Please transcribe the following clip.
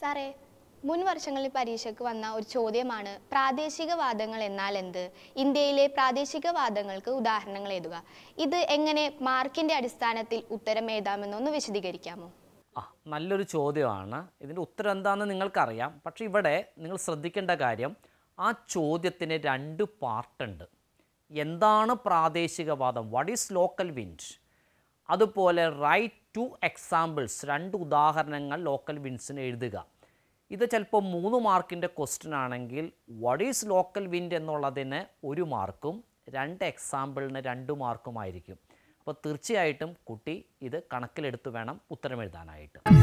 സാറേ മുൻ വർഷങ്ങളിൽ പരീക്ഷയ്ക്ക് വന്ന ഒരു ചോദ്യമാണ് പ്രാദേശികവാദങ്ങൾ എന്നാൽ എന്ത് ഇന്ത്യയിലെ പ്രാദേശികവാദങ്ങൾക്ക് ഉദാഹരണങ്ങൾ എഴുതുക ഇത് എങ്ങനെ മാർക്കിന്റെ അടിസ്ഥാനത്തിൽ ഉത്തരം എഴുതാമെന്നൊന്ന് വിശദീകരിക്കാമോ ആ നല്ലൊരു ചോദ്യമാണ് ഇതിൻ്റെ ഉത്തരം എന്താണെന്ന് നിങ്ങൾക്കറിയാം പക്ഷേ ഇവിടെ നിങ്ങൾ ശ്രദ്ധിക്കേണ്ട കാര്യം ആ ചോദ്യത്തിന് രണ്ട് പാർട്ടുണ്ട് എന്താണ് പ്രാദേശികവാദം വാട്ട് ഈസ് ലോക്കൽ വിൻഡ് അതുപോലെ റൈറ്റ് ടു എക്സാമ്പിൾസ് രണ്ട് ഉദാഹരണങ്ങൾ ലോക്കൽ വിൻഡ്സിന് എഴുതുക ഇത് ചിലപ്പോൾ മൂന്ന് മാർക്കിൻ്റെ ക്വസ്റ്റ്യൻ ആണെങ്കിൽ വാട്ട് ഈസ് ലോക്കൽ വിൻഡ് എന്നുള്ളതിന് ഒരു മാർക്കും രണ്ട് എക്സാമ്പിളിന് രണ്ട് മാർക്കുമായിരിക്കും അപ്പോൾ തീർച്ചയായിട്ടും കുട്ടി ഇത് കണക്കിലെടുത്ത് വേണം ഉത്തരം എഴുതാനായിട്ട്